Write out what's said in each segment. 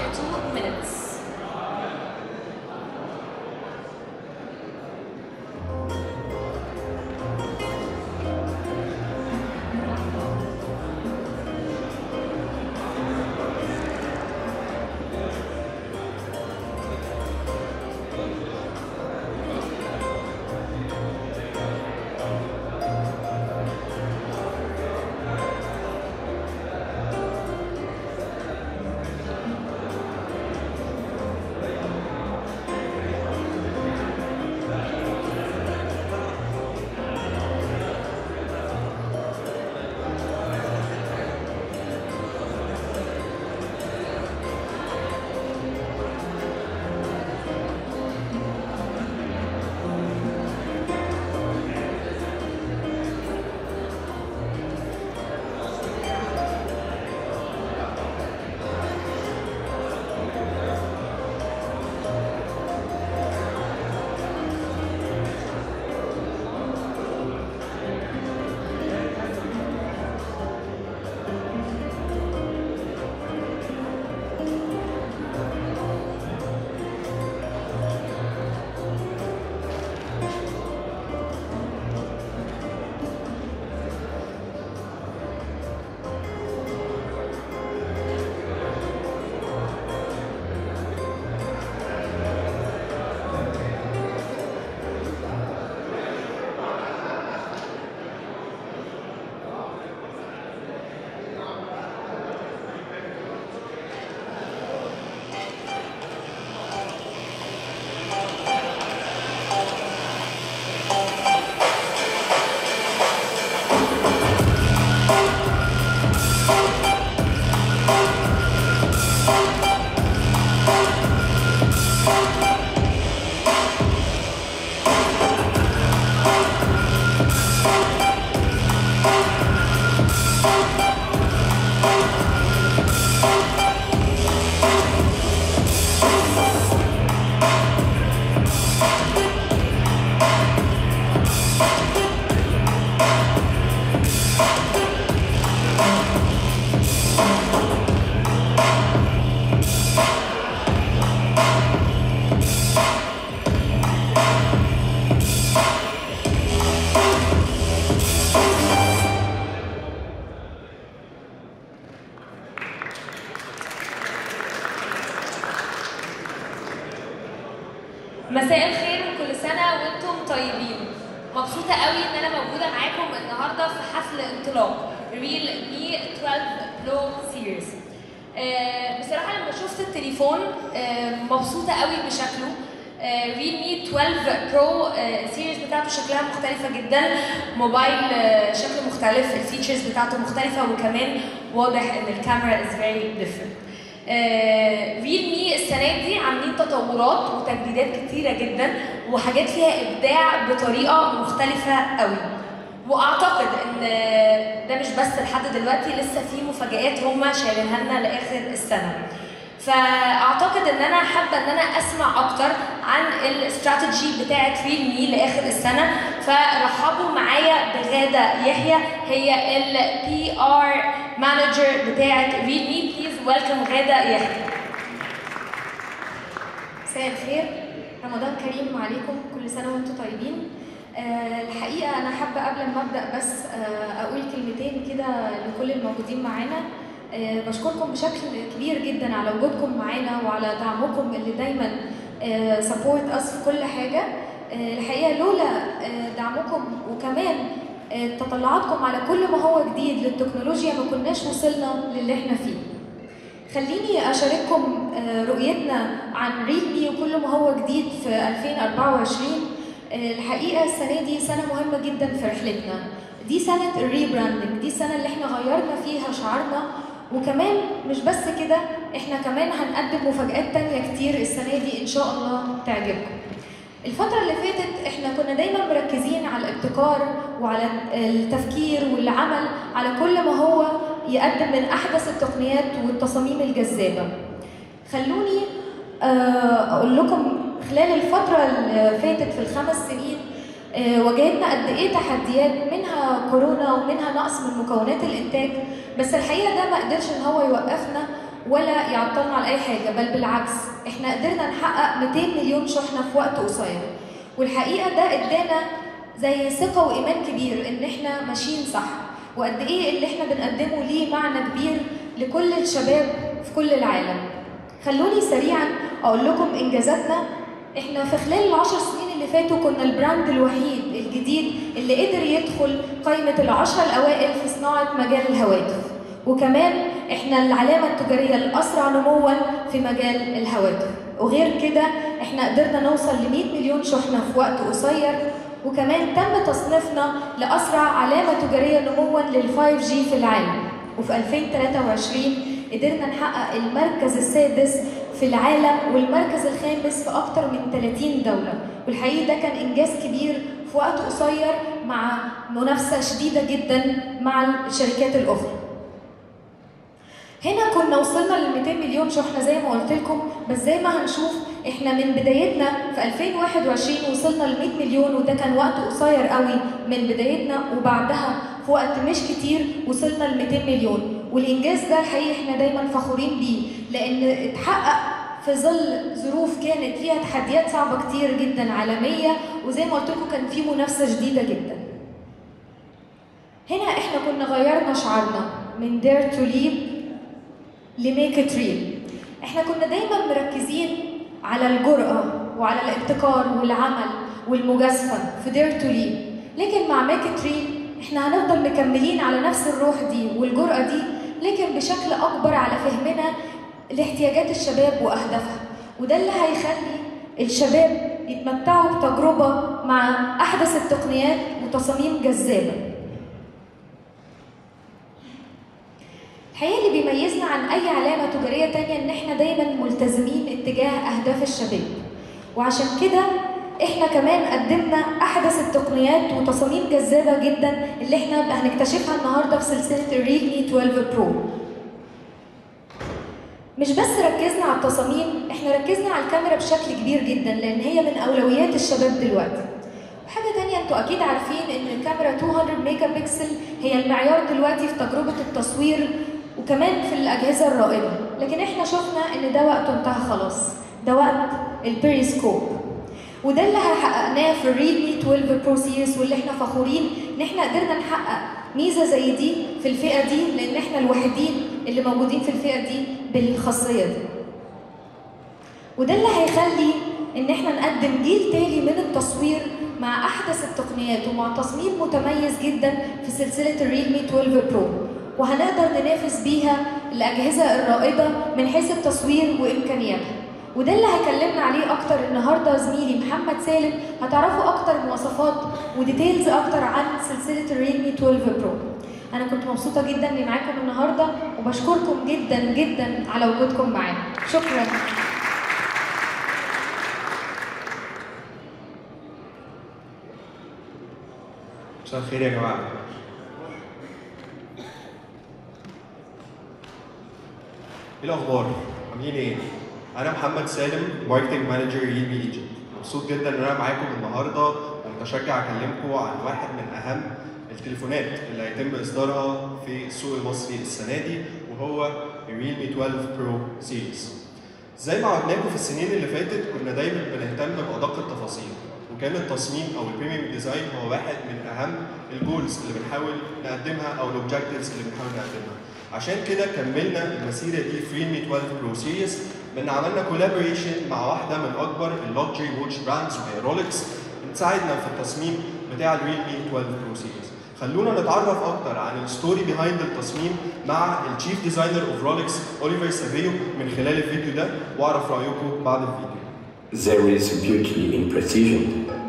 two minutes. مساء الخير وكل سنة وانتم طيبين مبسوطة قوي ان انا موجودة معاكم النهاردة في حفل انطلاق ريل مي 12 برو سيريز بصراحة لما شفت التليفون آه، مبسوطة قوي بشكله ريل مي 12 برو سيريز بتاعته شكلها مختلفة جدا موبايل آه، شكله مختلف الفيتشرز بتاعته مختلفة وكمان واضح ان الكاميرا is very different ريل مي السنه دي عاملين تطورات وتجديدات كتيره جدا وحاجات فيها ابداع بطريقه مختلفه قوي واعتقد ان ده مش بس لحد دلوقتي لسه في مفاجآت هم شايلينها لنا لاخر السنه فاعتقد ان انا حابه ان انا اسمع اكتر عن الاستراتيجي بتاعه ريل مي لاخر السنه فرحبوا معايا بغاده يحيى هي البي ار مانجر بتاعه ريل مي بليز ويلكم غاده يحيى مساء الخير رمضان كريم عليكم كل سنة وانتم طيبين آه، الحقيقة أنا حابة قبل ما أبدأ بس آه، أقول كلمتين كده لكل الموجودين معانا آه، بشكركم بشكل كبير جدا على وجودكم معانا وعلى دعمكم اللي دايما سبورت اس في كل حاجة آه، الحقيقة لولا آه، دعمكم وكمان آه، تطلعاتكم على كل ما هو جديد للتكنولوجيا ما كناش وصلنا للي احنا فيه خليني أشارككم آه، رؤيتنا عن ريدمي وكل ما هو جديد في 2024 آه، الحقيقة السنة دي سنة مهمة جدا في رحلتنا دي سنة الريبراندنج دي السنة اللي احنا غيرنا فيها شعارنا وكمان مش بس كده احنا كمان هنقدم مفاجآت تانية كتير السنة دي إن شاء الله تعجبكم الفترة اللي فاتت احنا كنا دايما مركزين على الابتكار وعلى التفكير والعمل على كل ما هو يقدم من احدث التقنيات والتصاميم الجذابة. خلوني آه، اقول لكم خلال الفترة اللي فاتت في الخمس سنين آه، واجهتنا قد ايه تحديات منها كورونا ومنها نقص من مكونات الانتاج بس الحقيقة ده ما قدرش ان هو يوقفنا ولا يعطلنا على اي حاجه بل بالعكس احنا قدرنا نحقق 200 مليون شحنه في وقت قصير والحقيقه ده ادانا زي ثقه وايمان كبير ان احنا ماشيين صح وقد ايه اللي احنا بنقدمه ليه معنى كبير لكل الشباب في كل العالم خلوني سريعا اقول لكم انجازاتنا احنا في خلال العشر سنين اللي فاتوا كنا البراند الوحيد الجديد اللي قدر يدخل قائمة العشرة الأوائل في صناعة مجال الهواتف وكمان احنا العلامة التجارية الأسرع نموا في مجال الهواتف وغير كده احنا قدرنا نوصل ل 100 مليون شحنة في وقت قصير وكمان تم تصنيفنا لأسرع علامة تجارية نموا لل 5G في العالم وفي 2023 قدرنا نحقق المركز السادس في العالم والمركز الخامس في أكثر من 30 دولة والحقيقة ده كان إنجاز كبير في وقت قصير مع منافسة شديدة جدا مع الشركات الأخرى هنا كنا وصلنا لل 200 مليون شحنة زي ما قلت لكم بس زي ما هنشوف احنا من بدايتنا في 2021 وصلنا ل 100 مليون وده كان وقت قصير قوي من بدايتنا وبعدها في وقت مش كتير وصلنا ل 200 مليون والانجاز ده الحقيقه احنا دايما فخورين بيه لان اتحقق في ظل ظروف كانت فيها تحديات صعبه كتير جدا عالميه وزي ما قلت لكم كان في منافسه شديده جدا هنا احنا كنا غيرنا شعارنا من dare to leap لميك ات ريل احنا كنا دايما مركزين على الجرأة وعلى الابتكار والعمل والمجازفة في دير تو ليب لكن مع ميك ات ريل احنا هنفضل مكملين على نفس الروح دي والجرأة دي لكن بشكل أكبر على فهمنا لاحتياجات الشباب وأهدافها وده اللي هيخلي الشباب يتمتعوا بتجربة مع أحدث التقنيات وتصاميم جذابة الحقيقه اللي بيميزنا عن اي علامه تجاريه تانية ان احنا دايما ملتزمين اتجاه اهداف الشباب وعشان كده احنا كمان قدمنا احدث التقنيات وتصاميم جذابه جدا اللي احنا هنكتشفها النهارده في سلسله الريلمي 12 برو مش بس ركزنا على التصاميم احنا ركزنا على الكاميرا بشكل كبير جدا لان هي من اولويات الشباب دلوقتي وحاجة تانية انتوا اكيد عارفين ان الكاميرا 200 ميجا بكسل هي المعيار دلوقتي في تجربة التصوير وكمان في الأجهزة الرائدة لكن احنا شفنا ان ده وقته انتهى خلاص ده وقت البيريسكوب وده اللي حققناه في الريدمي 12 برو سيريس واللي احنا فخورين ان احنا قدرنا نحقق ميزة زي دي في الفئة دي لان احنا الوحيدين اللي موجودين في الفئة دي بالخاصية دي وده اللي هيخلي ان احنا نقدم جيل تالي من التصوير مع احدث التقنيات ومع تصميم متميز جدا في سلسله الريلمي 12 برو وهنقدر ننافس بيها الاجهزه الرائده من حيث التصوير وامكانياتها وده اللي هيكلمنا عليه اكتر النهارده زميلي محمد سالم هتعرفوا اكتر مواصفات وديتيلز اكتر عن سلسله الريلمي 12 برو انا كنت مبسوطه جدا اني معاكم النهارده وبشكركم جدا جدا على وجودكم معانا شكرا مساء الخير يا جماعة ايه الأخبار؟ عاملين ايه؟ أنا محمد سالم ماركتنج مانجر ريلمي ايجيبت مبسوط جدا إن أنا معاكم النهاردة ومتشجع أكلمكم عن واحد من أهم التليفونات اللي هيتم إصدارها في السوق المصري السنة دي وهو الريلمي 12 برو سيريز زي ما عودناكم في السنين اللي فاتت كنا دايما بنهتم بأدق التفاصيل وكان التصميم او البريميوم ديزاين هو واحد من اهم الجولز اللي بنحاول نقدمها او الاوبجكتيفز اللي بنحاول نقدمها عشان كده كملنا المسيره دي في ريلمي 12 برو سيريز بان عملنا كولابوريشن مع واحده من اكبر اللوكجري ووتش براندز وهي رولكس بتساعدنا في التصميم بتاع الريلمي 12 برو سيريز خلونا نتعرف اكتر عن الستوري بيهايند التصميم مع الشيف ديزاينر اوف رولكس اوليفر سافيو من خلال الفيديو ده واعرف رايكم بعد الفيديو There is beauty in precision.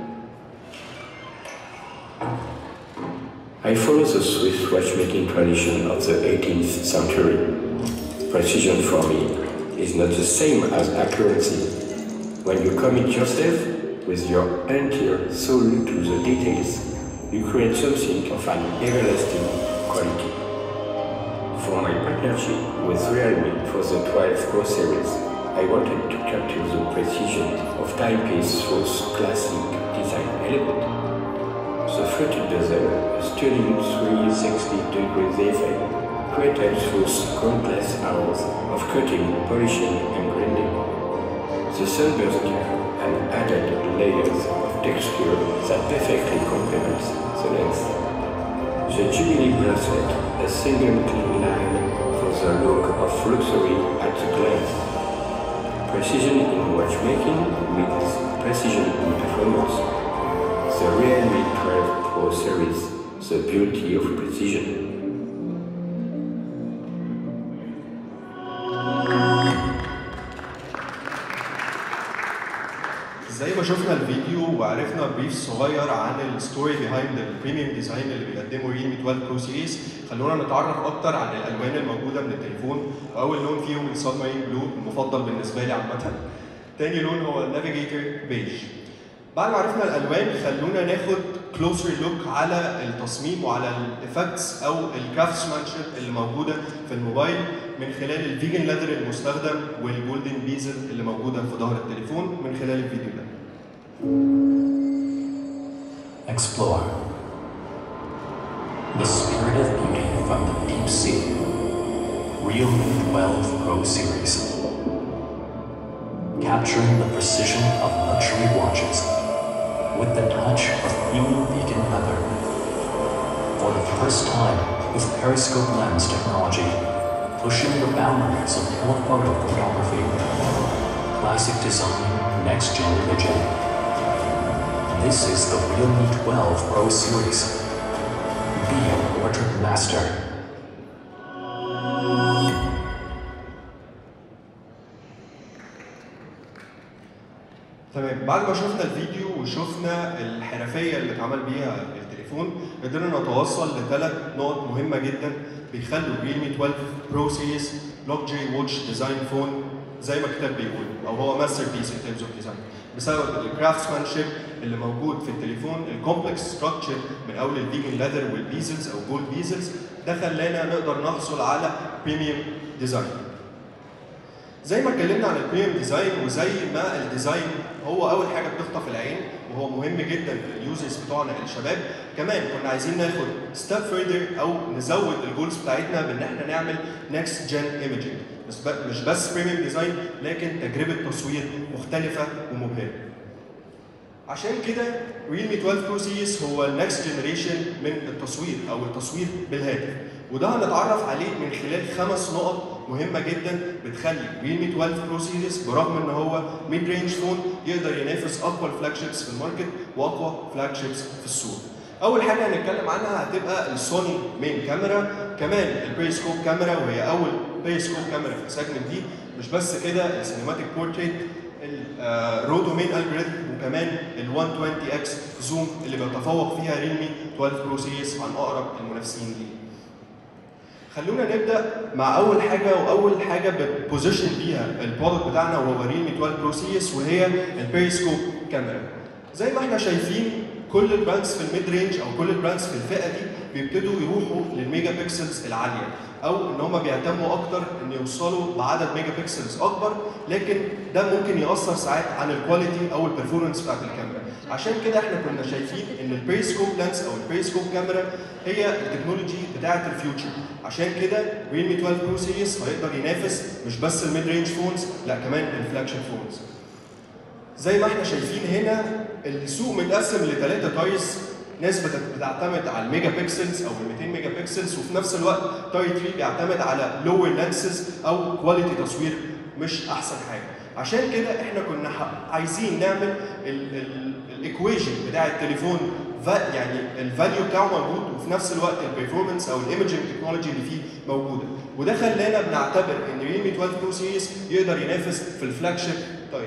I follow the Swiss watchmaking tradition of the 18th century. Precision for me is not the same as accuracy. When you commit yourself with your entire soul to the details, you create something of an everlasting quality. For my partnership with Realme for the 12 Pro series, I wanted to capture the precision of timepiece through classic design element. The fluted bezel, a stunning 360 degrees effect, created through countless hours of cutting, polishing, and grinding. The sunburst gel and added layers of texture that perfectly complements the lens. The Jubilee bracelet, a single clean line for the look of luxury at a glance. Precision in watchmaking meets precision in performance. The Realme 12 Pro series, the beauty of precision. زي ما شفنا الفيديو وعرفنا بريف صغير عن الستوري بيهايند البريميوم ديزاين اللي بيقدمه ريلمي 12 برو سيريز خلونا نتعرف اكتر عن الالوان الموجوده من التليفون واول لون فيهم السان مارين بلو المفضل بالنسبه لي عامه تاني لون هو النافيجيتور بيج بعد ما عرفنا الالوان خلونا ناخد كلوزر لوك على التصميم وعلى الافكتس او الكرافتسمانشيب اللي موجوده في الموبايل من خلال الفيجن ليذر المستخدم والجولدن بيزل اللي موجوده في ظهر التليفون من خلال الفيديو ده Explore the spirit of beauty from the deep sea. Realme 12 Pro Series. Capturing the precision of luxury watches with the touch of human vegan leather. For the first time with periscope lens technology, pushing the boundaries of telephoto photography. Classic design, next gen imaging. This is the Realme 12 Pro Series. Be a portrait master. تمام بعد ما شفنا الفيديو وشفنا الحرفيه اللي اتعمل بيها التليفون قدرنا نتوصل لثلاث نقط مهمه جدا بيخلوا ريلمي 12 برو سيريس لوكجري واتش ديزاين فون زي ما الكتاب بيقول او هو ماستر بيس ان ترمز اوف ديزاين بسبب الكرافتسمانشيب اللي موجود في التليفون الكومبلكس ستراكشر من اول الفيجن ليذر والبيزلز او جولد بيزلز ده خلانا نقدر نحصل على بريميوم ديزاين زي ما اتكلمنا عن البريميوم ديزاين وزي ما الديزاين هو اول حاجه بتخطف العين وهو مهم جدا في اليوزرز بتوعنا الشباب كمان كنا عايزين ناخد ستيب فيردر او نزود الجولز بتاعتنا بان احنا نعمل نكست جن ايمجنج مش بس بريميوم ديزاين لكن تجربه تصوير مختلفه ومبهره عشان كده ريلمي 12 برو سيريس هو النكست جنريشن من التصوير او التصوير بالهاتف وده هنتعرف عليه من خلال خمس نقط مهمه جدا بتخلي ريلمي 12 برو سيريس برغم ان هو ميد رينج فون يقدر ينافس اقوى الفلاج في الماركت واقوى فلاج في السوق. اول حاجه هنتكلم عنها هتبقى السوني مين كاميرا كمان البيريسكوب كاميرا وهي اول بيريسكوب كاميرا في السيجمنت دي مش بس كده السينماتيك بورتريت الرودو مين الجوريثم وكمان ال 120 اكس زوم اللي بيتفوق فيها ريلمي 12 برو سيريس عن اقرب المنافسين ليه. خلونا نبدا مع اول حاجه واول حاجه بتبوزيشن بيها البرودكت بتاعنا وهو ريلمي 12 برو سيريس وهي البيريسكوب كاميرا. زي ما احنا شايفين كل البراندز في الميد رينج او كل البراندز في الفئه دي بيبتدوا يروحوا للميجا بيكسلز العاليه او ان هم بيهتموا اكتر ان يوصلوا بعدد ميجا بيكسلز اكبر لكن ده ممكن ياثر ساعات عن الكواليتي او البرفورمانس بتاعت الكاميرا عشان كده احنا كنا شايفين ان البيريسكوب لانس او البيريسكوب كاميرا هي التكنولوجي بتاعت الفيوتشر عشان كده ريلمي 12 برو سيريس هيقدر ينافس مش بس الميد رينج فونز لا كمان الفلاج شيب فونز زي ما احنا شايفين هنا السوق متقسم لثلاثه تايرز ناس بتعتمد على الميجا بيكسلز او ال 200 ميجا بيكسلز وفي نفس الوقت تاير 3 بيعتمد على لور لانسز او كواليتي تصوير مش احسن حاجه عشان كده احنا كنا عايزين نعمل الايكويشن بتاع التليفون يعني الفاليو بتاعه موجود وفي نفس الوقت البرفورمانس او الايمجنج تكنولوجي اللي فيه موجوده وده خلانا بنعتبر ان ريلمي 12 برو سيريس يقدر ينافس في الفلاج شيب تاير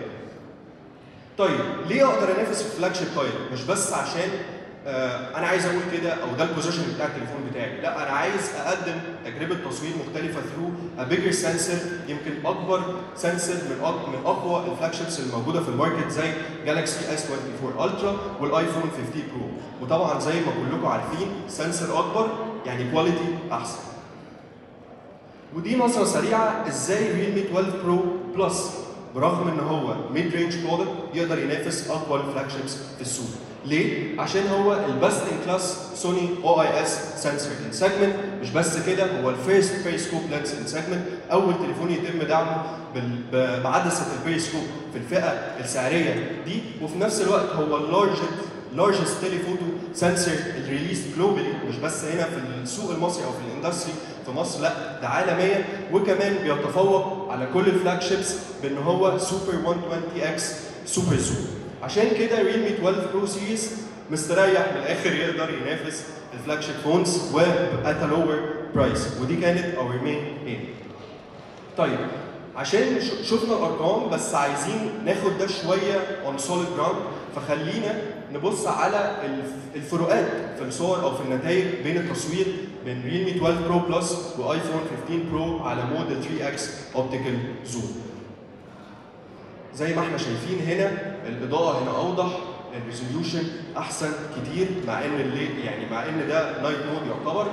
طيب ليه اقدر انافس في الفلاج شيب تاير مش بس عشان آه انا عايز اقول كده او ده البوزيشن بتاع التليفون بتاعي لا انا عايز اقدم تجربه تصوير مختلفه ثرو ا بيجر سنسور يمكن اكبر سنسور من أق... من اقوى الفلاج شيبس اللي موجوده في الماركت زي جالكسي اس 24 الترا والايفون 15 برو وطبعا زي ما كلكم عارفين سنسور اكبر يعني كواليتي احسن ودي نظره سريعه ازاي ريلمي 12 برو بلس برغم ان هو ميد رينج برودكت يقدر ينافس اقوى الفلاج شيبس في السوق ليه؟ عشان هو البست ان كلاس سوني او اي اس سنسور ان سيجمنت مش بس كده هو الفيرست بيريسكوب لينس ان سيجمنت اول تليفون يتم دعمه بال- ب- بعدسه البيريسكوب في الفئه السعريه دي وفي نفس الوقت هو اللارجست لارجست تيليفوتو سنسور الريليز جلوبالي مش بس هنا في السوق المصري او في الاندستري في مصر لا ده عالميا وكمان بيتفوق على كل الفلاج شيبس بان هو سوبر 120 اكس سوبر زوم عشان كده ريلمي 12 برو سيريز مستريح من الاخر يقدر ينافس الفلاج شيب فونز وات لور برايس ودي كانت اور مين ايم طيب عشان ش- شفنا الارقام بس عايزين ناخد ده شويه اون سوليد جراوند فخلينا نبص على الف- الفروقات في الصور او في النتائج بين التصوير بين ريلمي 12 برو بلس وايفون 15 برو على مود 3 اكس اوبتيكال زوم زي ما احنا شايفين هنا الاضاءه هنا اوضح الريزوليوشن احسن كتير مع ان الليل يعني مع ان ده نايت مود يعتبر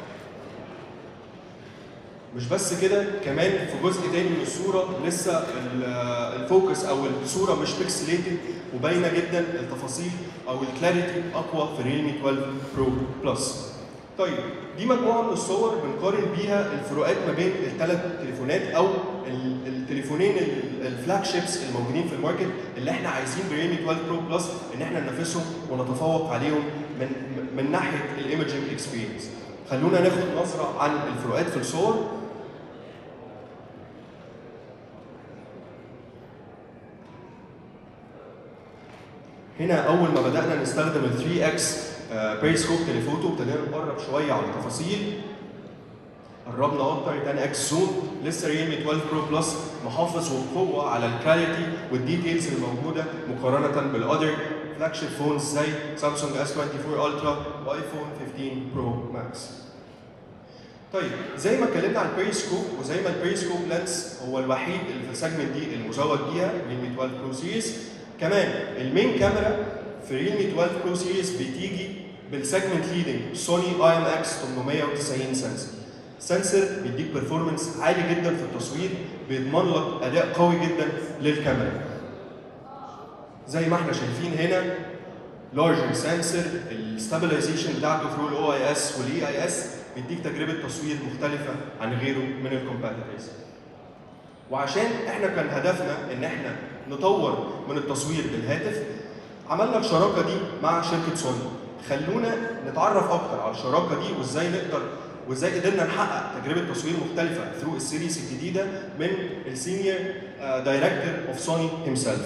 مش بس كده كمان في جزء تاني من الصوره لسه ال- الفوكس او الصوره مش بيكسليتد وباينه جدا التفاصيل او الكلاريتي اقوى في ريلمي 12 برو بلس. طيب دي مجموعه من الصور بنقارن بيها الفروقات ما بين الثلاث تليفونات او ال- التليفونين ال- الفلاج شيبس الموجودين في الماركت اللي احنا عايزين بريلمي 12 برو بلس ان احنا ننافسهم ونتفوق عليهم من من ناحيه الايمجنج اكسبيرينس. خلونا ناخد نظره عن الفروقات في الصور هنا اول ما بدانا نستخدم ال 3 اكس بيريسكوب تليفوتو ابتدينا نقرب شويه على التفاصيل قربنا اكتر 10 اكس زوم لسه ريلمي 12 برو بلس محافظ وبقوه على الكلاريتي والديتيلز الموجوده مقارنه بالاذر فلاج شيب فونز زي سامسونج اس 24 الترا وايفون 15 برو ماكس طيب زي ما اتكلمنا عن البيريسكوب وزي ما البيريسكوب لينس هو الوحيد اللي في السيجمنت دي المزود بيها ريلمي 12 برو سيريز كمان المين كاميرا في ريلمي 12 برو سيريز بتيجي بالسيجمنت ليدنج سوني اي ام اكس 890 سنسور سنسور بيديك بيرفورمانس عالي جدا في التصوير بيضمن لك اداء قوي جدا للكاميرا زي ما احنا شايفين هنا لارجر سنسور الستابلايزيشن بتاعته ثرو الاو اي اس والاي اي اس بيديك تجربه تصوير مختلفه عن غيره من الكومباتيتورز وعشان احنا كان هدفنا ان احنا نطور من التصوير بالهاتف عملنا الشراكه دي مع شركه سوني خلونا نتعرف اكتر على الشراكه دي وازاي نقدر وازاي قدرنا نحقق تجربه تصوير مختلفه ثرو السيريز الجديده من السينيور دايركتور اوف سوني himself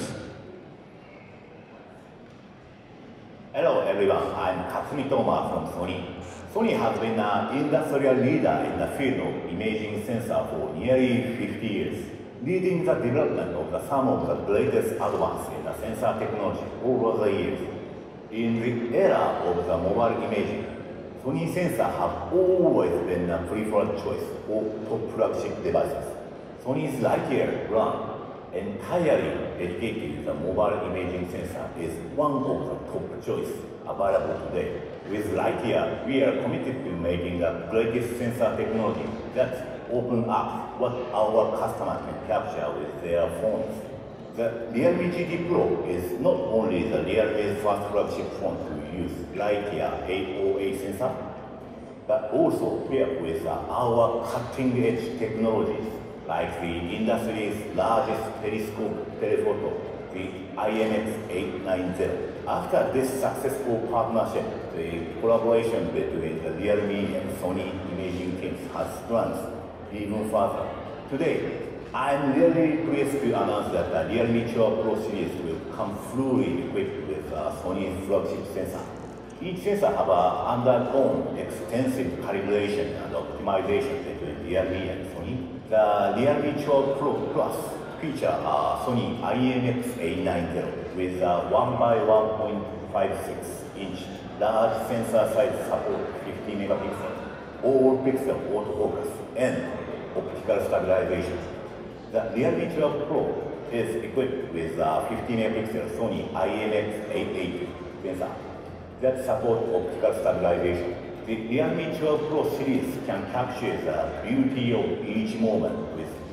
Hello everyone, I'm Katsumi Toma from Sony. Sony has been an industrial leader in the field of imaging sensor for nearly 50 years, leading the development of the, some of the greatest advances in the sensor technology over the years. In the era of the mobile imaging, Sony sensors have always been a preferred choice for top flagship devices. Sony's Lightyear brand entirely dedicated to the mobile imaging sensor is one of the top choice available today. With Lightyear, we are committed to making the greatest sensor technology that open up what our customers can capture with their phones. The Realme GT Pro is not only the Realme's first flagship phone to use Lightyear 808 sensor, but also paired with uh, our cutting-edge technologies like the industry's largest telescope telephoto, the IMX890. After this successful partnership, the collaboration between the Realme and Sony imaging teams has advanced even further. Today, I'm really pleased to announce that the Realme Tour Pro series will come fully equipped with uh, Sony's flagship sensor. Each sensor have uh, undergone extensive calibration and optimization between Realme and Sony. The Realme Tour Pro Plus feature a Sony IMX890 with a 1 by 1.56 inch large sensor size support 50 megapixel, all pixel autofocus, and optical stabilization. The Realme 12 Pro is equipped with a 50 megapixel Sony IMX880 sensor that support optical stabilization. The Realme 12 Pro series can capture the beauty of each moment with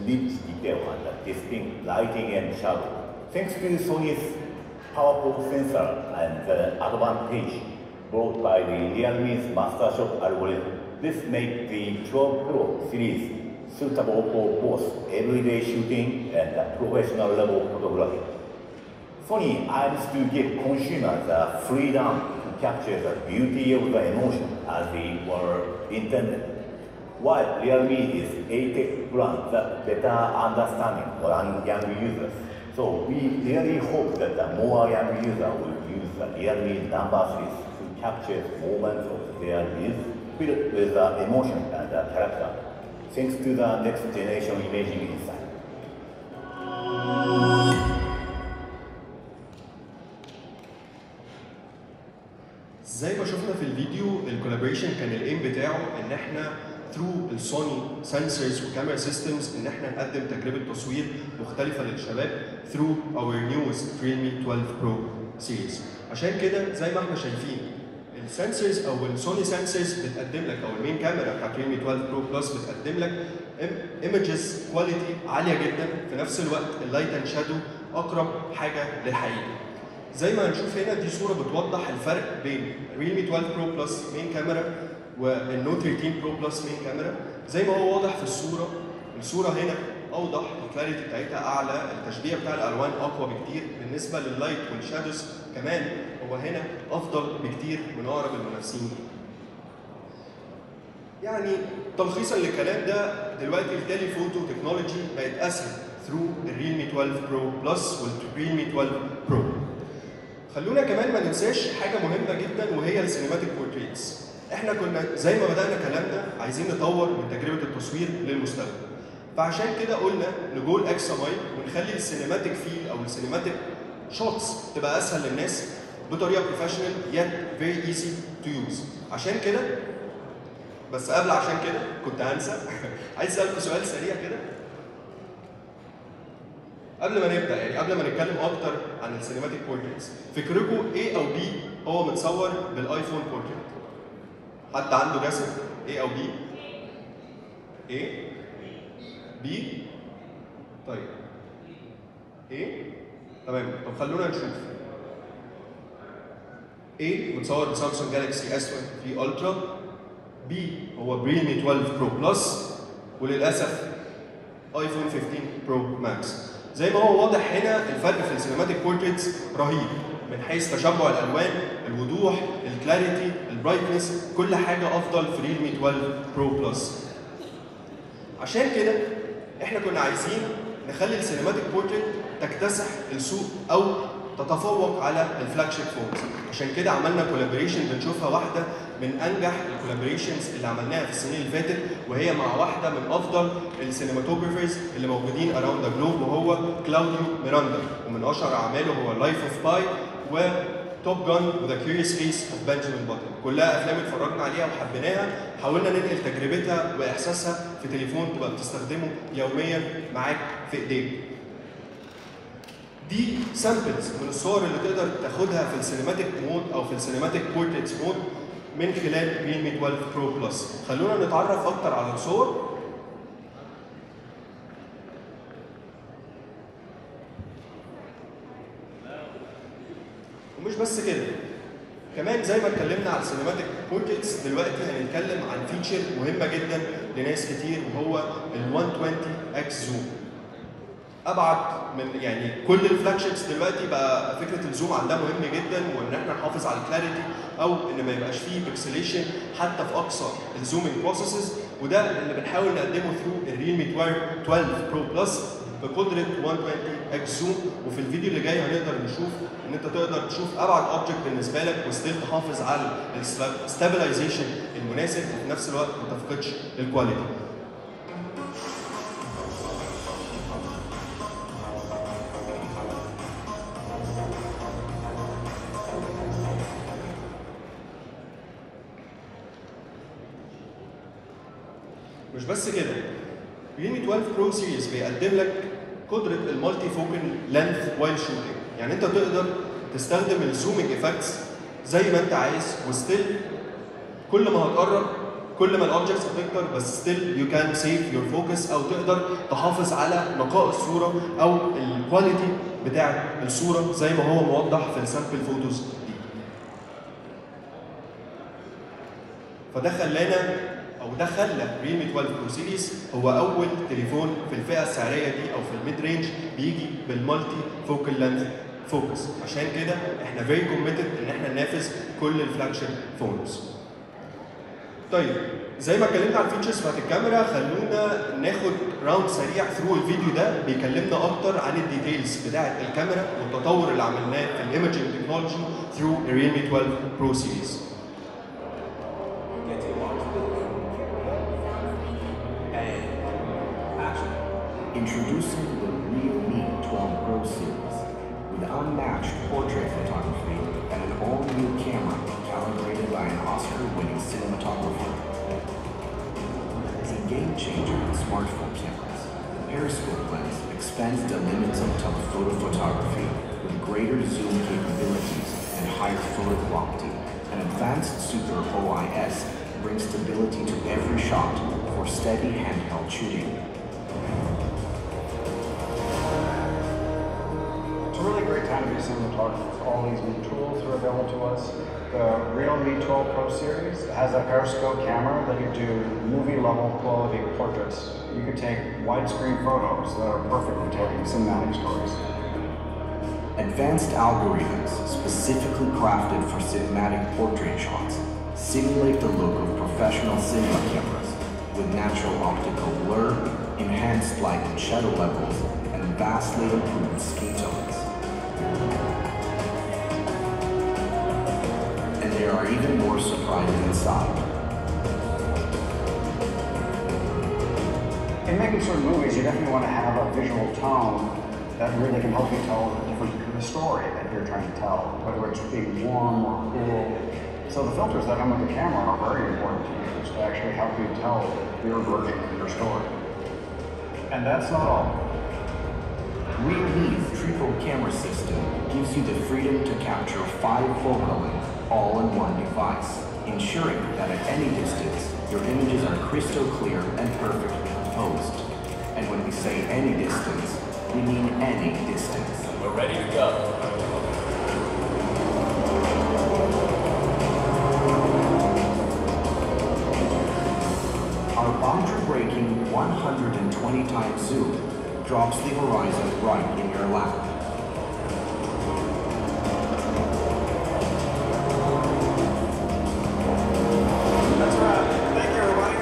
rich detail and distinct lighting and shadow. Thanks to Sony's powerful sensor and the advantage brought by the Realme's Master Shot algorithm, this makes the 12 Pro series suitable for both everyday shooting and professional level photography. Sony aims to give consumers the freedom to capture the beauty of the emotion as they were intended. While Realme is a tech brand that better understanding for young young users. So we really hope that the more young users will use the Realme number series to capture moments of their lives filled with the emotion and the character, thanks to the next generation imaging insight. زي ما شفنا في الفيديو الكولابوريشن كان الايم بتاعه ان احنا ثرو السوني سنسورز وكاميرا سيستمز ان احنا نقدم تجربه تصوير مختلفه للشباب ثرو اور نيوست ريلمي 12 برو سيريز عشان كده زي ما احنا شايفين السنسورز او السوني سنسورز بتقدم لك او المين كاميرا بتاعت ريلمي 12 برو بلس بتقدم لك ايمجز كواليتي عاليه جدا في نفس الوقت اللايت اند شادو اقرب حاجه للحقيقه زي ما هنشوف هنا دي صوره بتوضح الفرق بين ريلمي 12 برو بلس مين كاميرا والنوت 13 برو بلس مين كاميرا زي ما هو واضح في الصوره الصوره هنا اوضح الكلاريتي بتاعتها اعلى التشبيه بتاع الالوان اقوى بكتير بالنسبه لللايت والشادوز كمان هو هنا افضل بكتير من اقرب المنافسين يعني تلخيصا للكلام ده دلوقتي التالي فوتو تكنولوجي بقت اسهل ثرو الريلمي 12 برو بلس والريلمي 12 برو خلونا كمان ما ننساش حاجه مهمه جدا وهي السينماتيك بورتريتس احنا كنا زي ما بدانا كلامنا عايزين نطور من تجربه التصوير للمستقبل فعشان كده قلنا نجول اكسترا مايل ونخلي السينماتيك فيل او السينماتيك شوتس تبقى اسهل للناس بطريقه بروفيشنال يت فيري ايزي تو يوز عشان كده بس قبل عشان كده كنت هنسى عايز اسالكم سؤال سريع كده قبل ما نبدا يعني قبل ما نتكلم اكتر عن السينماتيك بورتريتس فكركم A او B هو متصور بالايفون بورتريت حد عنده رسم A او B A B طيب A تمام طب خلونا نشوف A متصور بسامسونج جالكسي اس 23 الترا B هو بريمي 12 برو بلس وللاسف ايفون 15 برو ماكس زي ما هو واضح هنا الفرق في السينماتيك بورتريتس رهيب من حيث تشبع الالوان الوضوح الكلاريتي البرايتنس كل حاجه افضل في ريلمي 12 برو بلس عشان كده احنا كنا عايزين نخلي السينماتيك بورتريت تكتسح السوق او تتفوق على الفلاج شيب فونز عشان كده عملنا كولابوريشن بنشوفها واحده من انجح الكولابوريشنز اللي عملناها في السنين اللي فاتت وهي مع واحده من افضل السينماتوجرافرز اللي موجودين اراوند ذا جلوب وهو كلاوديو ميراندا ومن اشهر اعماله هو لايف اوف باي و توب جان وذا كيوريوس كيس اوف بنجامين باتن كلها افلام اتفرجنا عليها وحبيناها حاولنا ننقل تجربتها واحساسها في تليفون تبقى بتستخدمه يوميا معاك في ايديك دي سامبلز من الصور اللي تقدر تاخدها في السينماتيك مود او في السينماتيك بورتريتس مود من خلال ريلمي 12 برو بلس خلونا نتعرف اكتر على الصور ومش بس كده كمان زي ما اتكلمنا على السينماتيك بورتريتس دلوقتي هنتكلم عن فيتشر مهمه جدا لناس كتير وهو ال 120 اكس زوم ابعد من يعني كل الفلاج شيبس دلوقتي بقى فكره الزوم عندها مهم جدا وان احنا نحافظ على الكلاريتي او ان ما يبقاش فيه بيكسليشن حتى في اقصى الزومينج بروسيسز وده اللي بنحاول نقدمه ثرو الريلمي 12 برو بلس بقدره 120 اكس زوم وفي الفيديو اللي جاي هنقدر نشوف ان انت تقدر تشوف ابعد اوبجكت بالنسبه لك وستيل تحافظ على الستابلايزيشن المناسب وفي نفس الوقت ما تفقدش الكواليتي مش بس كده ريلمي 12 برو سيريز بيقدم لك قدره المالتي فوكال لينث وايل شوتنج يعني انت تقدر تستخدم الزومينج افكتس زي ما انت عايز وستيل كل ما هتقرب كل ما الاوبجكتس هتكتر بس ستيل يو كان سيف يور فوكس او تقدر تحافظ على نقاء الصوره او الكواليتي بتاع الصوره زي ما هو موضح في السامبل فوتوز دي. فده خلانا او ده خلى ريلمي 12 برو سيريز هو اول تليفون في الفئه السعريه دي او في الميد رينج بيجي بالمالتي فوكال لينث فوكس عشان كده احنا فيري كوميتد ان احنا ننافس كل الفلاج شيب فونز طيب زي ما اتكلمنا عن الفيتشرز بتاعت الكاميرا خلونا ناخد راوند سريع ثرو الفيديو ده بيكلمنا اكتر عن الديتيلز بتاعت الكاميرا والتطور اللي عملناه في الايمجنج تكنولوجي ثرو الريلمي 12 برو سيريز Introducing the Realme 12 Pro series with unmatched portrait photography and an all-new camera calibrated by an Oscar-winning cinematographer. As a game changer in smartphone cameras, the periscope lens expands the limits of telephoto photography with greater zoom capabilities and higher photo quality. An advanced Super OIS brings stability to every shot for steady handheld shooting. It's a really great time to be a cinematographer with all these new tools that are available to us. The Realme 12 Pro series has a periscope camera that can do movie level quality portraits. You can take widescreen photos that are perfect for telling cinematic stories. Advanced algorithms specifically crafted for cinematic portrait shots simulate the look of professional cinema cameras with natural optical blur, enhanced light and shadow levels, and vastly improved skin tones. And there are even more surprises inside. In making certain movies, you definitely want to have a visual tone that really can help you tell a different the story that you're trying to tell, whether it's being warm or cool. So the filters that come with the camera are very important to use to actually help you tell your version of your story. And that's not all. Realme's triple camera system gives you the freedom to capture five focal lengths all in one device, ensuring that at any distance, your images are crystal clear and perfectly composed. And when we say any distance, we mean any distance. We're ready to go. Our boundary-breaking 120 times zoom drops the horizon right in your lap. That's right. Thank you, everybody.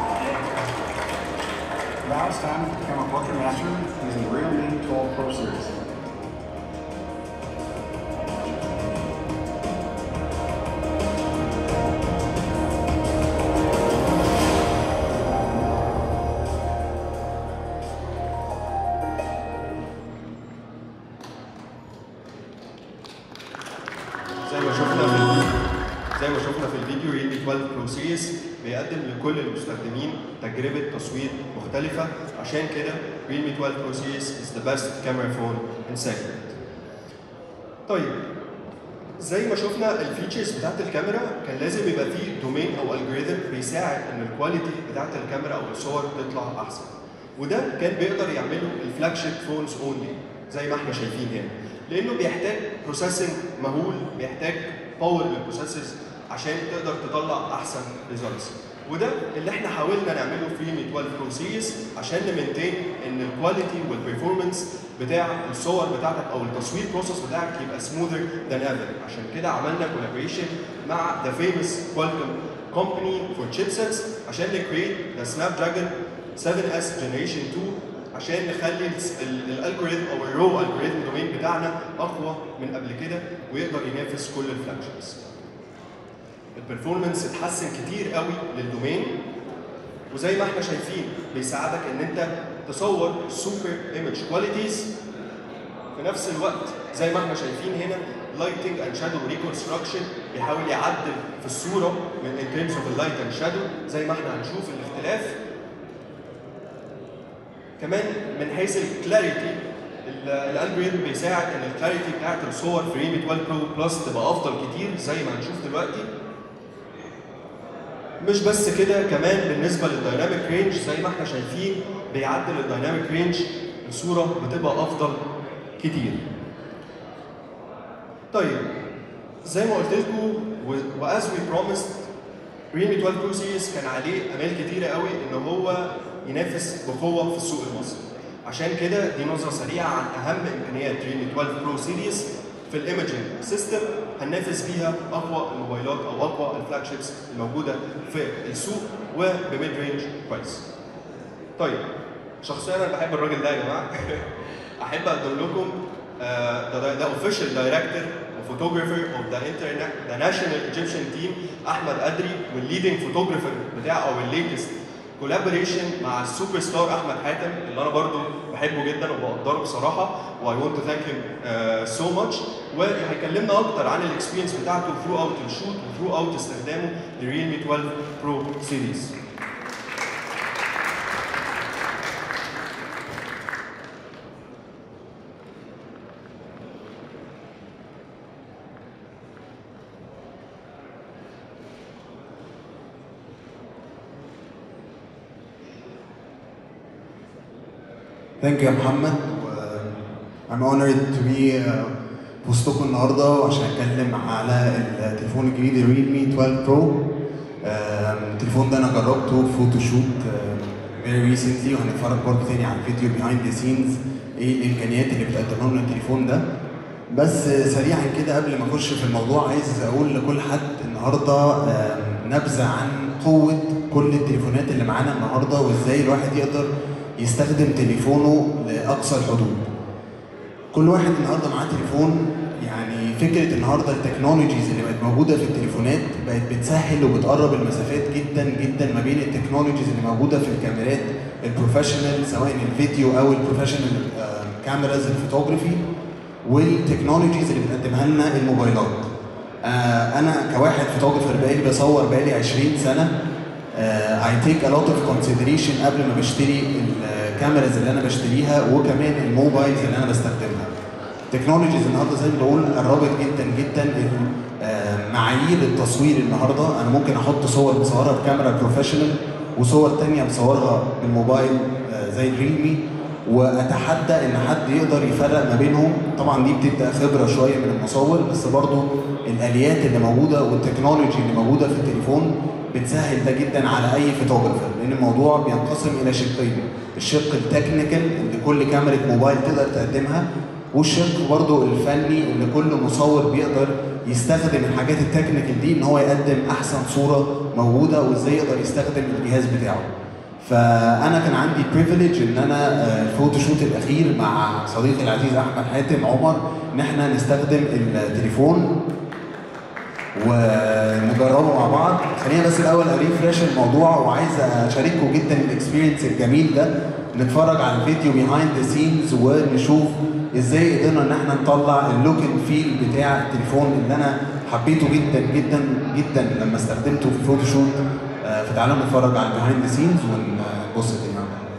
Now it's time to become a portrait master using the Realme 12 Pro Series. زي ما شفنا في الفيديو زي ما شفنا في الفيديو ريلمي 12 برو سيريس بيقدم لكل المستخدمين تجربة تصوير مختلفة عشان كده ريلمي 12 برو سيريس is the best camera phone in segment. طيب زي ما شفنا الفيتشرز بتاعت الكاميرا كان لازم يبقى فيه دومين او الجوريثم بيساعد ان الكواليتي بتاعت الكاميرا او الصور تطلع احسن وده كان بيقدر يعمله الفلاج شيب فونز اونلي زي ما احنا شايفين هنا لانه بيحتاج بروسيسنج مهول بيحتاج باور للبروسيسورز عشان تقدر تطلع احسن ريزلتس وده اللي احنا حاولنا نعمله في مي 12 برو سيريز عشان نمنتين ان الكواليتي والبرفورمانس بتاع الصور بتاعتك او التصوير بروسيس بتاعك يبقى سموذر ذان ايفر عشان كده عملنا كولابريشن مع ذا فيموس كوالكوم كومباني فور chipsets عشان نكريت ذا سناب دراجون 7S جنريشن 2 عشان نخلي الالجوريثم او الرو الجوريثم دومين بتاعنا اقوى من قبل كده ويقدر ينافس كل الفلاجشيبس. البرفورمانس اتحسن كتير قوي للدومين وزي ما احنا شايفين بيساعدك ان انت تصور سوبر ايمج كواليتيز في نفس الوقت زي ما احنا شايفين هنا لايتنج اند شادو ريكونستراكشن بيحاول يعدل في الصوره من ان ترمز اوف اللايت اند شادو زي ما احنا هنشوف الاختلاف كمان من حيث الكلاريتي الالجوريثم بيساعد ان الكلاريتي بتاعت الصور في ريمي 12 برو بلس تبقى افضل كتير زي ما هنشوف دلوقتي مش بس كده كمان بالنسبه للدايناميك رينج زي ما احنا شايفين بيعدل الدايناميك رينج بصوره بتبقى افضل كتير طيب زي ما قلت لكم واز وي بروميسد ريلمي 12 برو سيريز كان عليه امال كتيره قوي ان هو ينافس بقوه في السوق المصري عشان كده دي نظره سريعه عن اهم امكانيات ريلمي 12 برو سيريز في الايمجنج سيستم هننافس بيها اقوى الموبايلات او اقوى الفلاج شيبس الموجوده في السوق وبميد رينج برايس. طيب شخصيا انا بحب الراجل ده يا جماعه احب اقدم لكم ذا اوفيشال دايركتور وفوتوغرافر اوف ذا انترنت ذا ناشونال ايجيبشن تيم احمد ادري والليدنج فوتوغرافر بتاع او الليتست كولابوريشن مع السوبر ستار احمد حاتم اللي انا برضو بحبه جدا وبقدره بصراحه واي ونت تو ثانك هيم سو ماتش وهيكلمنا اكتر عن الاكسبيرينس بتاعته ثرو اوت الشوت وثرو اوت استخدامه للريلمي 12 برو سيريز Thank you يا محمد و I'm honored to be uh, في وسطكم النهارده وعشان اتكلم على التليفون الجديد الريلمي 12 برو التليفون ده انا جربته في فوتوشوت very recently وهنتفرج برضه تاني على الفيديو behind the scenes ايه الامكانيات اللي بتقدمها لنا التليفون ده بس سريعا كده قبل ما اخش في الموضوع عايز اقول لكل حد النهارده نبذه عن قوه كل التليفونات اللي معانا النهارده وازاي الواحد يقدر يستخدم تليفونه لاقصى الحدود. كل واحد النهارده معاه تليفون يعني فكره النهارده التكنولوجيز اللي بقت موجوده في التليفونات بقت بتسهل وبتقرب المسافات جدا جدا ما بين التكنولوجيز اللي موجوده في الكاميرات البروفيشنال سواء الفيديو او البروفيشنال كاميراز الفوتوغرافي والتكنولوجيز اللي بتقدمها لنا الموبايلات. آه انا كواحد فوتوغرافر بقالي بصور بقالي 20 سنه اي تيك ا لوت اوف كونسيدريشن قبل ما بشتري الكاميراز اللي انا بشتريها وكمان الموبايلز اللي انا بستخدمها. التكنولوجيز النهارده زي ما بقول قربت جدا جدا معايير التصوير النهارده انا ممكن احط صور مصورها بكاميرا بروفيشنال وصور تانية مصورها بالموبايل زي الريلمي واتحدى ان حد يقدر يفرق ما بينهم طبعا دي بتبدا خبره شويه من المصور بس برضو الاليات اللي موجوده والتكنولوجي اللي موجوده في التليفون بتسهل ده جدا على اي فوتوغرافر لان الموضوع بينقسم الى شقين الشق التكنيكال اللي كل كاميرا موبايل تقدر تقدمها والشق برضو الفني اللي كل مصور بيقدر يستخدم الحاجات التكنيكال دي ان هو يقدم احسن صوره موجوده وازاي يقدر يستخدم الجهاز بتاعه فانا كان عندي بريفليج ان انا الفوتوشوت الاخير مع صديقي العزيز احمد حاتم عمر ان احنا نستخدم التليفون ونجربه مع بعض خلينا بس الاول اريفريش الموضوع وعايز اشارككم جدا الاكسبيرينس الجميل ده نتفرج على الفيديو بيهايند ذا سينز ونشوف ازاي قدرنا ان احنا نطلع اللوك اند فيل بتاع التليفون اللي انا حبيته جدا جدا جدا لما استخدمته في الفوتوشوت فتعالوا نتفرج على البيهايند ذا سينز ونبص تاني مع بعض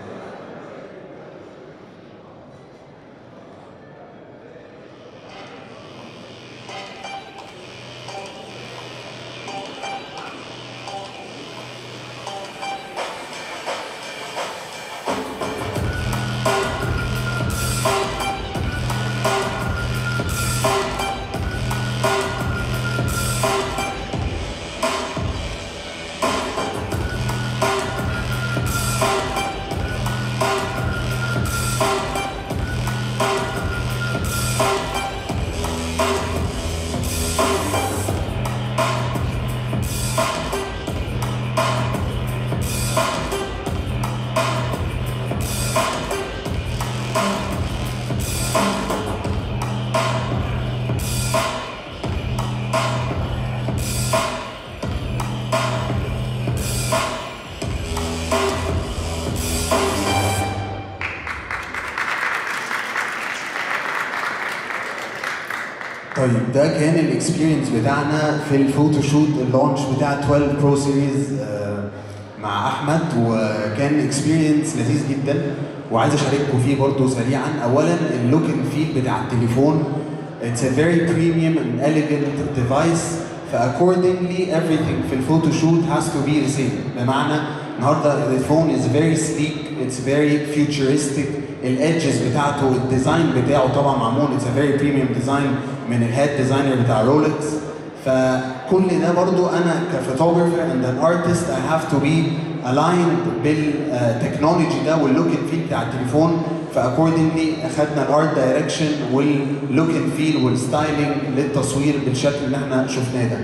طيب ده كان الاكسبيرينس بتاعنا في الفوتوشوت اللونش بتاع 12 برو سيريز مع احمد وكان اكسبيرينس لذيذ جدا وعايز اشارككم فيه برضه سريعا اولا اللوك اند فيل بتاع التليفون اتس ا فيري بريميوم اند elegant ديفايس فاكوردنجلي everything في الفوتوشوت has to be the same بمعنى النهارده الفون is very sleek it's very futuristic الادجز بتاعته الديزاين بتاعه طبعا معمول it's a very premium design من الهيد ديزاينر بتاع رولكس فكل ده برضو انا كفوتوجرافر اند ان ارتست I have to be aligned بالتكنولوجي ده واللوك اند فيل بتاع التليفون فاكوردنجلي اخدنا الارت دايركشن واللوك اند فيل والستايلينج للتصوير بالشكل اللي احنا شفناه ده.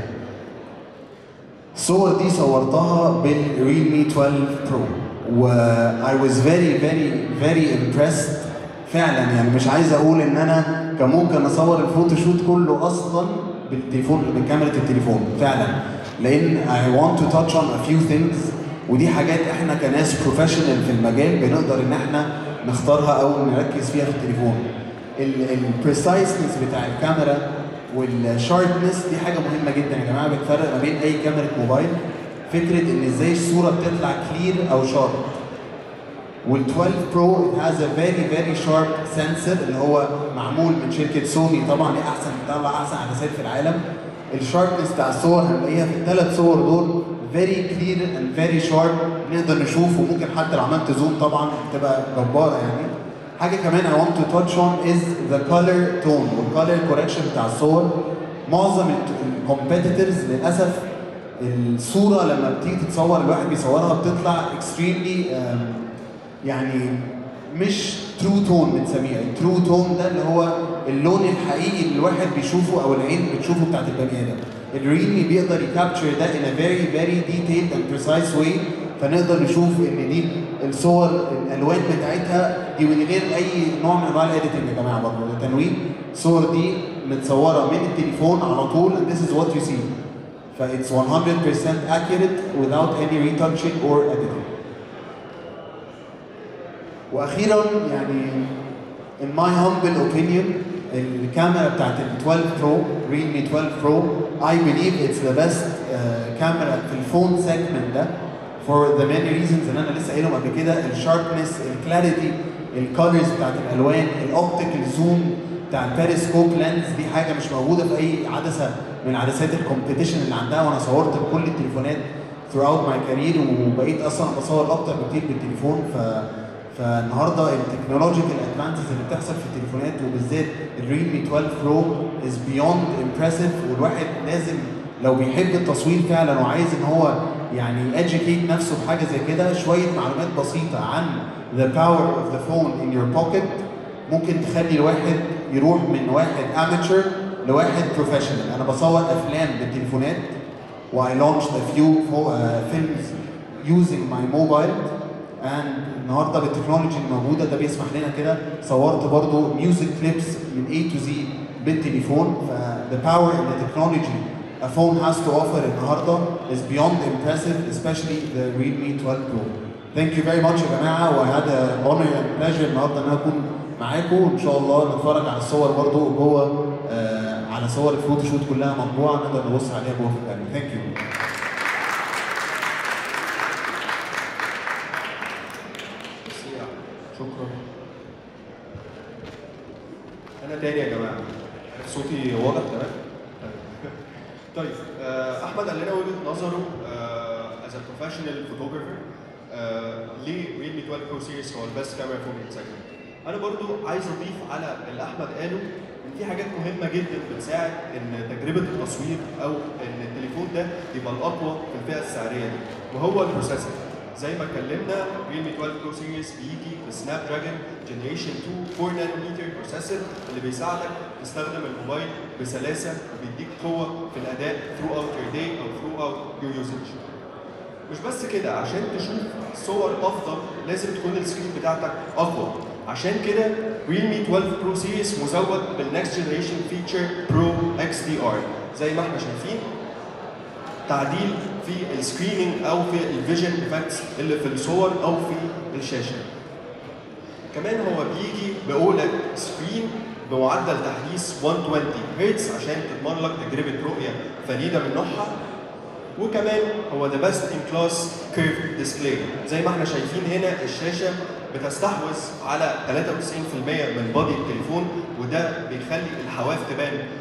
الصور دي صورتها بالريلمي 12 برو و I was very very very impressed فعلا يعني مش عايز اقول ان انا كان ممكن اصور الفوتوشوت كله اصلا بالتليفون بكاميرا التليفون فعلا لان I want to touch on a few things ودي حاجات احنا كناس بروفيشنال في المجال بنقدر ان احنا نختارها او نركز فيها في التليفون البريسايسنس بتاع الكاميرا والشاربنس دي حاجه مهمه جدا يا جماعه بتفرق ما بين اي كاميرا موبايل فكره ان ازاي الصوره بتطلع كلير او شارب وال 12 برو it has a very very sharp sensor اللي هو معمول من شركه سوني طبعا دي احسن بتطلع احسن عدسات في العالم الشاربنس بتاع الصور هنلاقيها في الثلاث صور دول very clear and very sharp نقدر نشوف وممكن حتى لو عملت زوم طبعا تبقى جباره يعني حاجه كمان I want to touch on is the color tone والcolor correction بتاع الصور معظم الكومبيتيتورز للاسف الصوره لما بتيجي تتصور الواحد بيصورها بتطلع extremely um, يعني مش ترو تون بنسميها الترو تون ده اللي هو اللون الحقيقي اللي الواحد بيشوفه او العين بتشوفه بتاعت البني ادم الريلمي بيقدر يكابتشر ده in a very very detailed and precise way فنقدر نشوف ان دي الصور الالوان بتاعتها دي من غير اي نوع من انواع الايديتنج يا جماعه برضه ده تنويه الصور دي متصوره من التليفون على طول and this is what you see ف it's 100% accurate without any retouching or editing واخيرا يعني in my humble opinion الكاميرا بتاعت ال 12 برو ريلمي 12 برو I believe it's the best uh, كاميرا في الفون سيجمنت ده for the many reasons اللي انا لسه قايلهم قبل كده الشاربنس الكلاريتي الكالرز بتاعت الالوان الاوبتيكال زوم بتاع البيريسكوب لينز دي حاجه مش موجوده في اي عدسه من عدسات الكومبيتيشن اللي عندها وانا صورت بكل التليفونات throughout my career وبقيت اصلا بصور اكتر بكتير بالتليفون ف فالنهارده التكنولوجيكال ادفانسز اللي بتحصل في التليفونات وبالذات الريلمي 12 برو از بيوند امبرسيف والواحد لازم لو بيحب التصوير فعلا وعايز ان هو يعني educate نفسه بحاجه زي كده شويه معلومات بسيطه عن the power of the phone in your pocket ممكن تخلي الواحد يروح من واحد amateur لواحد professional انا بصور افلام بالتليفونات و I launched a few uh, films using my mobile and النهارده بالتكنولوجي الموجوده ده بيسمح لنا كده صورت برضو ميوزك كليبس من A to Z بالتليفون ف the power and the technology a phone has to offer النهارده is beyond impressive especially the Realme 12 Pro. Thank you very much يا جماعه و I had a honor and pleasure النهارده ان انا اكون معاكم وان شاء الله نتفرج على الصور برضو جوه آه على صور الفوتوشوت كلها مطبوعه نقدر نبص عليها جوه في الجاليري. Thank you. شكرا انا تاني يا جماعه صوتي واضح تمام طيب آه، احمد قال لنا وجهه نظره از ا بروفيشنال فوتوجرافر ليه ريلمي 12 برو سيريس هو البيست كاميرا فور سيجمنت انا برضو عايز اضيف على اللي احمد قاله ان في حاجات مهمه جدا بتساعد ان تجربه التصوير او ان التليفون ده يبقى الاقوى في الفئه السعريه دي وهو البروسيسور زي ما اتكلمنا ريلمي 12 برو سيريس بيجي بسناب دراجون جنريشن 2 4 نانومتر بروسيسور اللي بيساعدك تستخدم الموبايل بسلاسه وبيديك قوه في الاداء through out your day او through out your usage. مش بس كده عشان تشوف صور افضل لازم تكون السكرين بتاعتك اقوى عشان كده ريلمي 12 برو سيريس مزود بالنكست جنريشن فيتشر برو اكس دي ار زي ما احنا شايفين تعديل في السكريننج او في الفيجن افكتس اللي في الصور او في الشاشه. كمان هو بيجي باولد سكرين بمعدل تحديث 120 هرتز عشان تضمن لك تجربه رؤيه فريده من نوعها وكمان هو ذا بيست ان كلاس كيرف ديسبلاي زي ما احنا شايفين هنا الشاشه بتستحوذ على 93% من بادي التليفون وده بيخلي الحواف تبان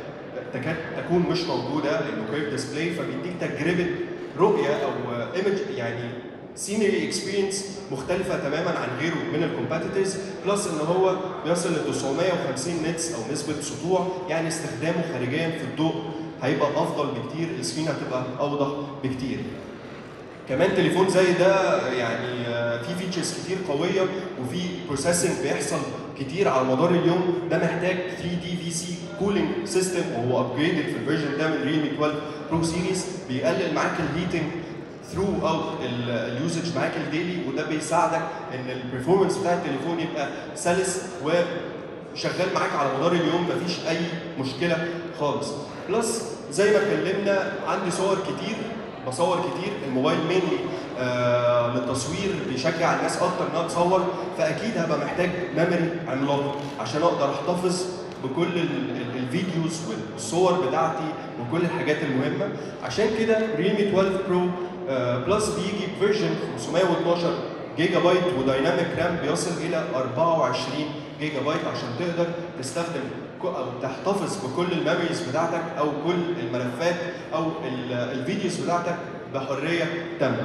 تكاد تكون مش موجوده لانه كيرف ديسبلاي فبيديك تجربه رؤيه او ايمج يعني سينري اكسبيرينس مختلفه تماما عن غيره من الكومبيتيتورز بلس ان هو بيصل ل 950 نتس او نسبه سطوع يعني استخدامه خارجيا في الضوء هيبقى افضل بكتير السكرين هتبقى اوضح بكتير كمان تليفون زي ده يعني آه، فيه فيتشرز كتير قويه وفي بروسيسنج بيحصل كتير على مدار اليوم ده محتاج 3 دي في سي كولينج سيستم وهو ابجريدد في الفيرجن ده من ريلمي 12 برو سيريز بيقلل معاك الهيتنج ثرو اوت اليوزج معاك الديلي وده بيساعدك ان البرفورمانس بتاع التليفون يبقى سلس وشغال معاك على مدار اليوم مفيش اي مشكله خالص بلس زي ما اتكلمنا عندي صور كتير بصور كتير الموبايل مينلي آه للتصوير بيشجع الناس اكتر انها تصور فاكيد هبقى محتاج ميموري عملاق عشان اقدر احتفظ بكل ال- ال- الفيديوز والصور بتاعتي وكل الحاجات المهمه عشان كده ريلمي 12 برو آه بلس بيجي بفيرجن 512 جيجا بايت ودايناميك رام بيصل الى 24 جيجا بايت عشان تقدر تستخدم ك- او تحتفظ بكل الميموريز بتاعتك او كل الملفات او ال- الفيديوز بتاعتك بحريه تامه.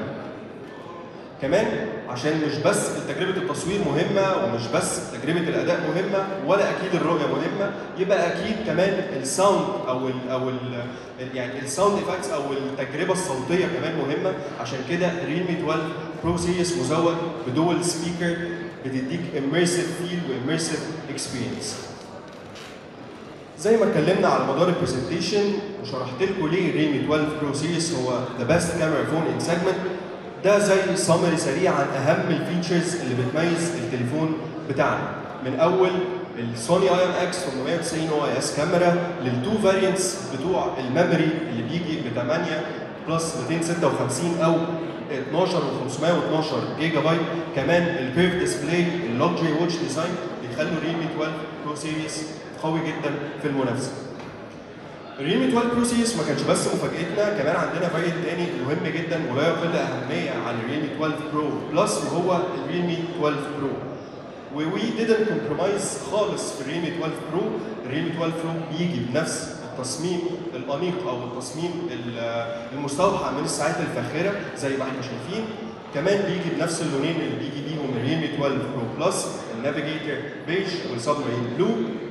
كمان عشان مش بس تجربه التصوير مهمه ومش بس تجربه الاداء مهمه ولا اكيد الرؤيه مهمه يبقى اكيد كمان الساوند او ال او ال يعني الساوند افكتس او التجربه الصوتيه كمان مهمه عشان كده ريلمي 12 برو سيريس مزود بدول سبيكر بتديك immersive فيل وimmersive اكسبيرينس زي ما اتكلمنا على مدار البرزنتيشن وشرحت لكم ليه ريلمي 12 برو سيريس هو ذا بيست كاميرا فون ان سيجمنت ده زي سمري سريع عن اهم الفيتشرز اللي بتميز التليفون بتاعنا من اول السوني اي ام اكس 890 او اي اس كاميرا للتو فارينتس بتوع الميموري اللي بيجي ب 8 بلس 256 او 12 و 512 جيجا بايت كمان الكيرف ديسبلاي اللوكجري واتش ديزاين بيخلوا ريلمي 12 برو سيريس قوي جدا في المنافسه الريلمي 12 برو سيريس ما كانش بس مفاجاتنا كمان عندنا فاريانت تاني مهم جدا ولا يقل اهميه عن الريلمي 12 برو بلس وهو الريلمي 12 برو وي didn't كومبرومايز خالص في الريلمي 12 برو الريلمي 12 برو بيجي بنفس التصميم الانيق او التصميم ال- المستوحى من الساعات الفاخره زي ما احنا شايفين كمان بيجي بنفس اللونين اللي بيجي بيهم الريلمي 12 برو بلس النافيجيتور بيج والسبمارين بلو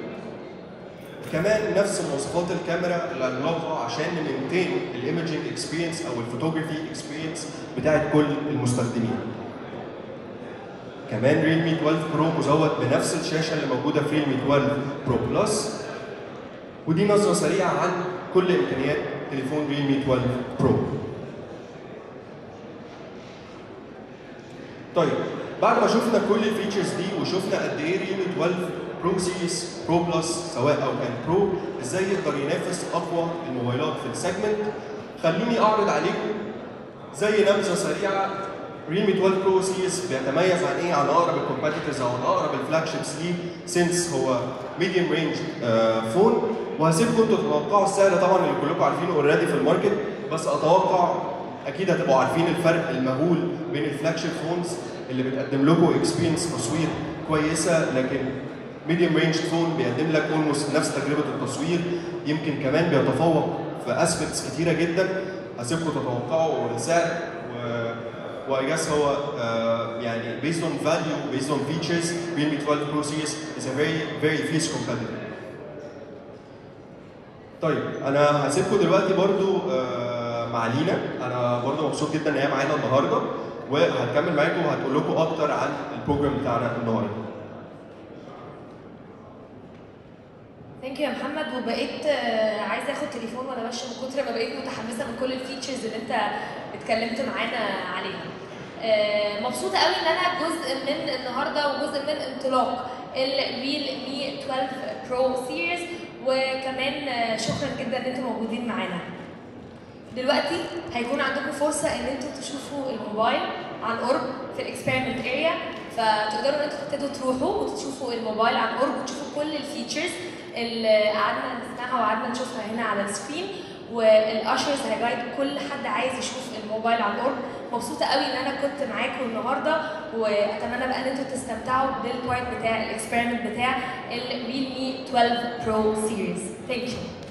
كمان نفس مواصفات الكاميرا العملاقه عشان نمنتين الايمجنج اكسبيرينس او الفوتوجرافي اكسبيرينس بتاعت كل المستخدمين. كمان ريلمي 12 برو مزود بنفس الشاشه اللي موجوده في ريلمي 12 برو بلس ودي نظره سريعه عن كل امكانيات تليفون ريلمي 12 برو. طيب بعد ما شفنا كل الفيتشرز دي وشفنا قد ايه ريلمي 12 برو سيريس برو بلس سواء او كان برو ازاي يقدر ينافس اقوى الموبايلات في السيجمنت خلوني اعرض عليكم زي نبذه سريعه ريلمي 12 برو سيريس بيتميز عن ايه عن اقرب الكومبيتيتورز او عن اقرب الفلاج شيبس ليه سينس هو ميديوم رينج فون وهسيبكم انتوا تتوقعوا السعر طبعا اللي كلكم عارفينه اوريدي في الماركت بس اتوقع اكيد هتبقوا عارفين الفرق المهول بين الفلاج شيب فونز اللي بتقدم لكم اكسبيرينس تصوير كويسه لكن ميديوم رينج فون بيقدم لك اولموست نفس تجربه التصوير يمكن كمان بيتفوق في اسبكتس كتيره جدا هسيبكم تتوقعوا السعر و واي جاس هو uh, يعني based on value based on features Realme 12 Pro Series is a very very fierce competitor. طيب انا هسيبكم دلوقتي برضو آه، مع لينا انا برضو مبسوط جدا ان هي معانا النهارده وهتكمل معاكم وهتقول لكم اكتر عن البروجرام بتاعنا النهارده. ثانك يو يا محمد وبقيت آه، عايزه اخد تليفون وانا ماشيه من كتر ما بقيت متحمسه من كل الفيتشرز اللي انت اتكلمت معانا عليها. آه، مبسوطه قوي ان انا جزء من النهارده وجزء من انطلاق الريل مي 12 برو سيريز وكمان آه، شكرا جدا ان انتم موجودين معانا. دلوقتي هيكون عندكم فرصه ان انتوا تشوفوا الموبايل عن قرب في الاكسبيرمنت اريا فتقدروا ان انتوا تبتدوا تروحوا وتشوفوا الموبايل عن قرب وتشوفوا كل الفيتشرز اللي قعدنا نسمعها وقعدنا نشوفها هنا على السكرين والاشرز هيجايد كل حد عايز يشوف الموبايل عن قرب مبسوطه قوي ان انا كنت معاكم النهارده واتمنى بقى ان انتوا تستمتعوا بالبارت بتاع الاكسبيرمنت بتاع الريلمي 12 برو سيريز ثانك يو